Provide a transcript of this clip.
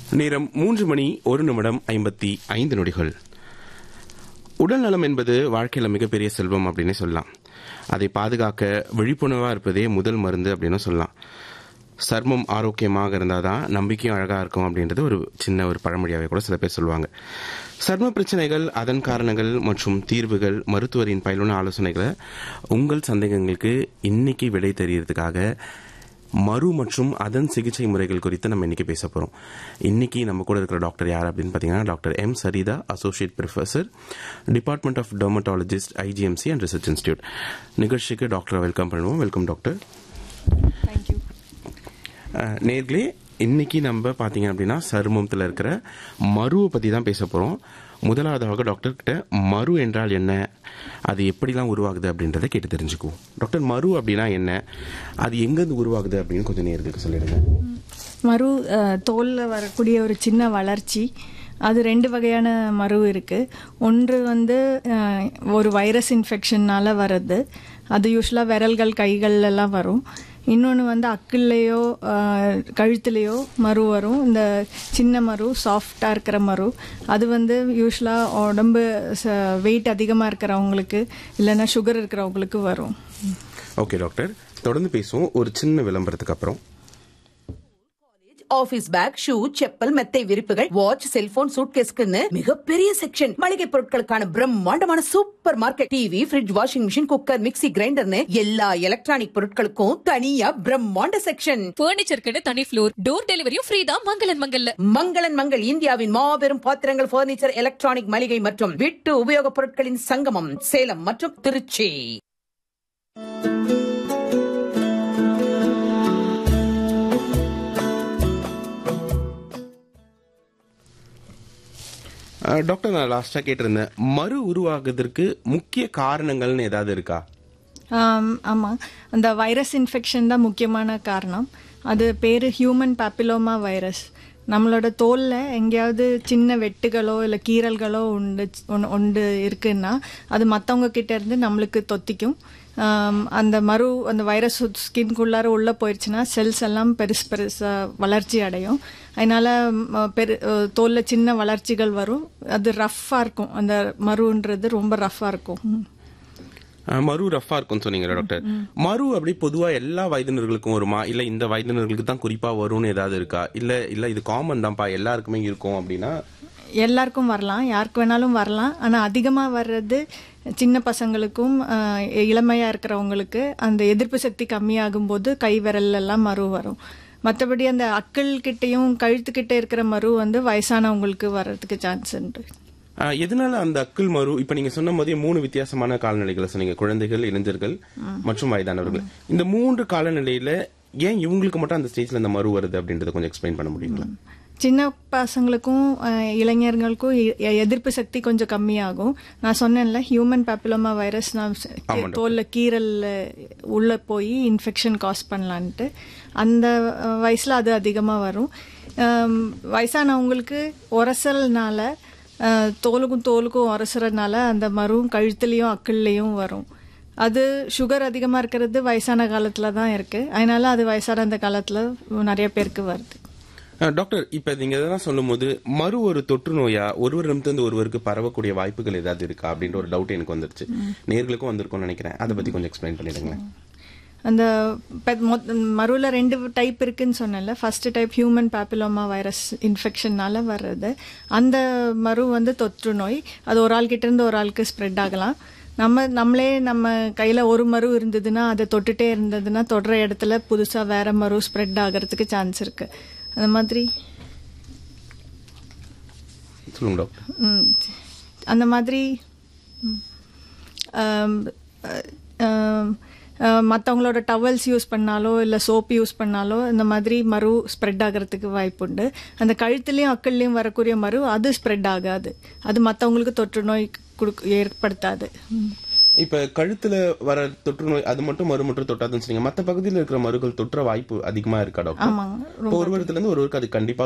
நேரம் மூன்று மணி ஒரு நிமிடம் ஐம்பத்தி ஐந்து நொடிகள் உடல் நலம் என்பது வாழ்க்கையில மிகப்பெரிய செல்வம் அப்படின்னு சொல்லலாம் அதை பாதுகாக்க விழிப்புணர்வா இருப்பதே முதல் மருந்து அப்படின்னு சொல்லலாம் சர்மம் ஆரோக்கியமாக இருந்தால் தான் நம்பிக்கையும் அழகாக இருக்கும் அப்படின்றது ஒரு சின்ன ஒரு பழமொழியாகவே கூட சில பேர் சொல்லுவாங்க சர்ம பிரச்சனைகள் அதன் காரணங்கள் மற்றும் தீர்வுகள் மருத்துவரின் பயிலுன ஆலோசனைகளை உங்கள் சந்தேகங்களுக்கு இன்னைக்கு விடை தெரியறதுக்காக மறு மற்றும் அதன் சிகிச்சை முறைகள் குறித்து நம்ம இன்னைக்கு பேச போறோம் இன்னைக்கு நம்ம கூட இருக்கிற டாக்டர் யார் அப்படின்னு பார்த்தீங்கன்னா doctor M Saritha associate professor department of dermatologist IGMC and research institute நிகழ்ச்சிக்கு டாக்டரை வெல்கம் பண்ணுவோம் வெல்கம் டாக்டர் தேங்க்யூ அஹ், நேர்களே இன்னைக்கு நம்ம பார்த்தீங்க அப்படின்னா சருமத்தில் இருக்கிற மருவை பற்றி தான் பேச போகிறோம் முதலாவதாக டாக்டர் கிட்ட மரு என்றால் என்ன அது எப்படிலாம் உருவாகுது அப்படின்றத கேட்டு தெரிஞ்சுக்குவோம் டாக்டர் மரு அப்படின்னா என்ன அது எங்கேருந்து உருவாகுது அப்படின்னு கொஞ்சம் நேர்களுக்கு சொல்லிடுங்க மறு அஹ், தோல்ல வரக்கூடிய ஒரு சின்ன வளர்ச்சி அது ரெண்டு வகையான மரு இருக்கு ஒன்று வந்து அஹ், ஒரு வைரஸ் இன்ஃபெக்ஷன்னால வர்றது அது யூஸ்வலாக விரல்கள் கைகள் எல்லாம் வரும் இன்னொன்று வந்து அக்கிள்லேயோ கழுத்துலேயோ மரு வரும் இந்த சின்ன மரு சாஃப்டாக இருக்கிற மரு அது வந்து யூஸ்வலாக உடம்பு வெயிட் அதிகமாக இருக்கிறவங்களுக்கு இல்லைன்னா சுகர் இருக்கிறவங்களுக்கு வரும் ஓகே டாக்டர் தொடர்ந்து பேசுவோம் ஒரு சின்ன விளம்பரத்துக்கு அப்புறம் ஆபீஸ் பேக் ஷூ செப்பல் மெத்தை விரிப்புகள் வாட்ச் செல்போன் சூட்கேஸ்க்குன்னு மிகப்பெரிய செக்ஷன் மளிகை பொருட்களுக்கான பிரம்மாண்டமான super market TV fridge washing machine cooker mixie கிரைண்டர்னு எல்லா எலக்ட்ரானிக் பொருட்களுக்கும் தனியா பிரம்மாண்ட செக்ஷன் பர்னிச்சருக்குன்னு தனி ஃப்ளோர் டோர் டெலிவரியும் ஃப்ரீ தான் மங்களன் மங்கல்ல மங்களன் மங்கள் இந்தியாவின் மாபெரும் பாத்திரங்கள் பர்னிச்சர் எலக்ட்ரானிக் மளிகை மற்றும் வீட்டு உபயோகப் பொருட்களின் சங்கமம் சேலம் மற்றும் திருச்சி அஹ், டாக்டர் நான் லாஸ்ட்டாக கேட்டிருந்தேன் மறு உருவாகுவதற்கு முக்கிய காரணங்கள்னு ஏதாவது இருக்கா ஆம், ஆமா அந்த வைரஸ் இன்ஃபெக்ஷன் தான் முக்கியமான காரணம் அது பேர் ஹியூமன் பாப்பிலோமா வைரஸ் நம்மளோட தோல்ல எங்கேயாவது சின்ன வெட்டுகளோ இல்லை கீறல்களோ உண்டு உண்டு- உண்டு இருக்குன்னா அது மற்றவங்க கிட்ட இருந்து நம்மளுக்கு தொத்திக்கும் ஆம், அந்த மறு அந்த வைரஸ் ஸ்கின்குள்ளார உள்ளே போயிடுச்சுன்னா செல்ஸ் எல்லாம் பெருசு பெருசாக வளர்ச்சி அடையும் அதனால ம, பெரு தோல்ல சின்ன வளர்ச்சிகள் வரும் அது ரஃப்பாக இருக்கும் அந்த மருன்றது ரொம்ப ரஃப்பாக இருக்கும் ம். அஹ், மரு ரஃபா இருக்கும்னு சொன்னீங்க டாக்டர் மரு அப்படி பொதுவா எல்லா வயதினர்களுக்கும் வருமா இல்ல இந்த வயதினர்களுக்கு தான் குறிப்பா வரும்னு ஏதாவது இருக்கா இல்ல இல்ல இது காமன் தான்ப்பா எல்லாருக்குமே இருக்கும் அப்படின்னா எல்லாருக்கும் வரலாம் யாருக்கு வேணாலும் வரலாம் ஆனால் அதிகமாக வர்றது சின்ன பசங்களுக்கும் ஆஹ், இளமையா இருக்கிறவங்களுக்கு அந்த எதிர்ப்பு சக்தி கம்மியாகும் போது கை விரல் எல்லாம் மரு வரும் மற்றபடி அந்த அக்கள் கிட்டேயும் கழுத்துக்கிட்ட இருக்கிற மரு வந்து வயசானவங்களுக்கு வர்றதுக்கு சான்ஸ் உண்டு அஹ், எதனால அந்த அக்குள் மரு இப்ப நீங்க சொன்ன போதே மூணு வித்தியாசமான காலநிலைகளை சொன்னீங்க குழந்தைகள் இளைஞர்கள் மற்றும் வயதானவர்கள் இந்த மூன்று காலநிலையில ஏன் இவங்களுக்கு மட்டும் அந்த ஸ்டேஜ்ல அந்த மரு வருது அப்படின்றத கொஞ்சம் எக்ஸ்பிளைன் பண்ண முடியுங்களா சின்ன பசங்களுக்கும் அஹ், இளைஞர்களுக்கும் எ- எதிர்ப்பு சக்தி கொஞ்சம் கம்மியாகும் நான் சொன்னேன்ல ஹியூமன் பாப்பிலோமா வைரஸ் நான் ச- ஆமாம் தோல்ல கீரல் உள்ள போய் இன்ஃபெக்ஷன் காஸ் பண்ணலான்ட்டு அந்த அஹ், வயசுல அது அதிகமாக வரும் அம், வயசானவங்களுக்கு உரசல்னால அஹ், தோலுக்கும் தோலுக்கும் உரசுறதுனால அந்த மருவும் கழுத்துலேயும் அக்கள்லேயும் வரும் அது சுகர் அதிகமாக இருக்கிறது வயசான காலத்தில் தான் இருக்குது அதனால அது வயசான அந்த காலத்தில் நிறைய பேருக்கு வருது அஹ், டாக்டர் இப்ப நீங்க இதெல்லாம் சொல்லும்போது மறு ஒரு தொற்று நோயா ஒருவரிடமிருந்து ஒருவருக்கு பரவக்கூடிய வாய்ப்புகள் ஏதாவது இருக்கா அப்படின்ற ஒரு டவுட் எனக்கு வந்துருச்சு நேர்களுக்கும் வந்திருக்கும்னு நினைக்கிறேன் அதை பத்தி கொஞ்சம் எக்ஸ்பிளைன் பண்ணிடுங்களேன் அந்த மருவில் ரெண்டு டைப் இருக்குன்னு சொன்னேன்ல first type human papilloma virus இன்ஃபெக்ஷன்னால வர்றது அந்த மரு வந்து தொற்று நோய் அது ஒரு ஆள் கிட்ட இருந்து ஒரு ஆளுக்கு ஸ்ப்ரெட் ஆகலாம் நம்ம நம்மளே நம்ம கையில் ஒரு மரு இருந்ததுன்னா அதை தொட்டுட்டே இருந்ததுன்னா தொடுற இடத்துல புதுசாக வேற மரு ஸ்ப்ரெட் ஆகிறதுக்கு சான்ஸ் இருக்கு அந்த மாதிரி சொல்லுங்க டாக்டர் ம், அந்த மாதிரி ம், ஆம், ஆம், மற்றவங்களோட டவல்ஸ் யூஸ் பண்ணாலோ இல்லை சோப் யூஸ் பண்ணாலோ இந்த மாதிரி மரு ஸ்ப்ரெட் ஆகிறதுக்கு வாய்ப்புண்டு அந்த கழுத்துலேயும் அக்கள்லேயும் வரக்கூடிய மரு அது ஸ்ப்ரெட் ஆகாது அது மற்றவங்களுக்கு தொற்று நோய் கொடுக்க ஏற்படுத்தாது ம். இப்ப கழுத்துல வர தொற்று நோய் அது மட்டும் மறு மட்டும் தொட்டாதுன்னு சொன்னீங்க மத்த பகுதியில் இருக்கிற மருகள் தொற்ற வாய்ப்பு அதிகமா இருக்கா டாக்டர் ஆமாங்க இப்போ ஒருவரத்துல இருந்து ஒருவருக்கு அது கண்டிப்பா